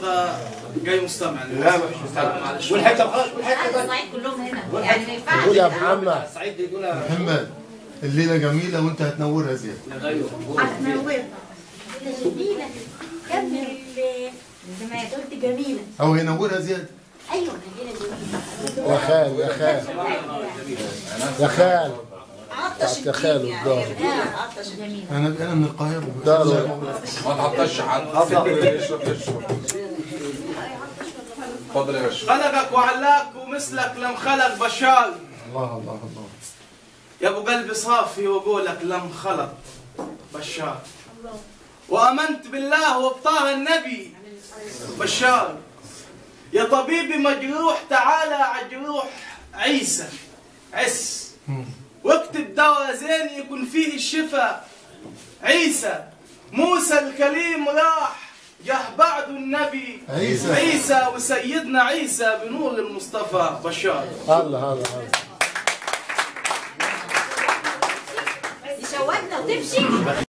ولا جاي مستمع لا ما فيش مستمع معلش والحته خلاص اهل الصعيد كلهم هنا يعني ما ينفعش قول يا يبقى- محمد سعيد يقولها محمد الليلة جميلة وانت هتنورها زيادة هتنورنا جميلة كمل ال- زي ما قلت جميلة او هينورها زيادة أيوة جميلة جميلة يا خال يا خال يا خال عطش يا خال الدين يعني والظهر. يعني عطش جميلة انا انا من القاهرة دار ما تعطش حد اشرب اشرب اتفضل يا باشا خلقك وعلاك ومثلك لم خلق بشار الله الله الله يا ابو قلبي صافي وقولك لم خلق بشار وامنت بالله وبطه النبي بشار يا طبيبي مجروح تعالى على جروح عيسى عس واكتب دواء زين يكون فيه الشفاء عيسى موسى الكليم راح جه بعده النبي عيسى. عيسى وسيدنا عيسى بنور المصطفى بشار الله الله الله يشوقنا وتمشي